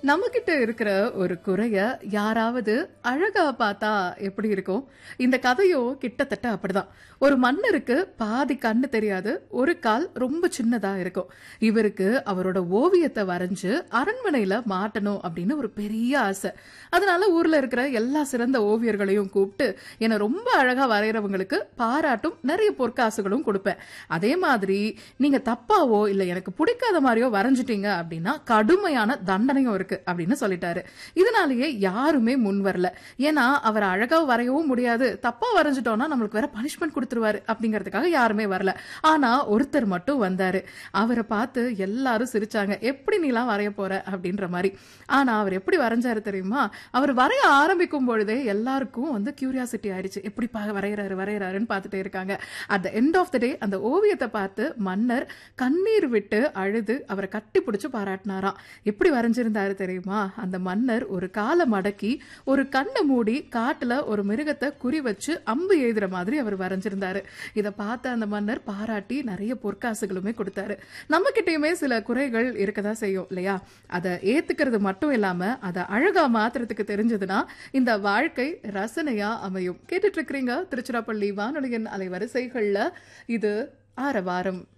நம்மகிட்ட இருக்கிற ஒரு குறைய யாராவது அழகா பார்த்தா எப்படி இருக்கும் இந்த கதையும் கிட்டத்தட்ட அப்படிதான் ஒரு மன்னருக்கு பாதி கண்ணு தெரியாது ஒரு கால் ரொம்ப சின்னதா இருக்கும் இவருக்கு அவரோட ஓவியத்தை வரைஞ்சு அரண்மனையில மாட்டணும் அப்படின்னு ஒரு பெரிய ஆசை அதனால ஊர்ல இருக்கிற எல்லா சிறந்த ஓவியர்களையும் கூப்பிட்டு என்னை ரொம்ப அழகா வரைகிறவங்களுக்கு பாராட்டும் நிறைய பொற்காசுகளும் கொடுப்பேன் அதே மாதிரி நீங்க தப்பாவோ இல்ல எனக்கு பிடிக்காத மாதிரியோ வரைஞ்சிட்டீங்க அப்படின்னா கடுமையான தண்டனையும் இருக்கு அப்படின்னு சொல்லிட்டாரு இதனாலேயே யாருமே முன் வரல ஏன்னா அவர் அழகா வரையவும் முடியாது தப்பா வரைஞ்சிட்டோம்னா நம்மளுக்கு வேற பனிஷ்மெண்ட் கொடுத்துருவாரு அப்படிங்கறதுக்காக யாருமே வரல ஆனா ஒருத்தர் மட்டும் வந்தாரு அவரை பார்த்து எல்லாரும் சிரிச்சாங்க எப்படி நீலாம் வரைய போற அப்படின்ற மாதிரி ஆனா அவர் எப்படி வரைஞ்சாரு தெரியுமா அவர் வரைய ஆரம்பிக்கும் பொழுதே எல்லாருக்கும் வந்து கியூரியாசிட்டி ஆயிடுச்சு எப்படி பா வரைகிறாரு வரைகிறாருன்னு பார்த்துட்டே இருக்காங்க at the end of the day அந்த ஓவியத்தை பார்த்து மன்னர் கண்ணீர் விட்டு அழுது அவரை கட்டி பிடிச்சு பாராட்டினாராம் எப்படி வரைஞ்சிருந்தாரு தெரியுமா அந்த மன்னர் ஒரு காலை மடக்கி ஒரு கண்ணை மூடி காட்டுல ஒரு மிருகத்தை குறி வச்சு அம்பு எழுதுற மாதிரி அவர் வரைஞ்சிருந்தாரு இதை பார்த்த அந்த மன்னர் பாராட்டி நிறைய பொற்காசுகளுமே கொடுத்தாரு நம்ம கிட்டயுமே சில குறைகள் இருக்கதான் செய்யும் இல்லையா அதை ஏத்துக்கிறது மட்டும் இல்லாம அதை அழகா மாத்துறதுக்கு தெரிஞ்சதுன்னா இந்த வாழ்க்கை ரசனையா அமையும் கேட்டுட்டு இருக்கிறீங்க திருச்சிராப்பள்ளி வானொலியின் அலைவரிசைகள்ல இது ஆரவாரம்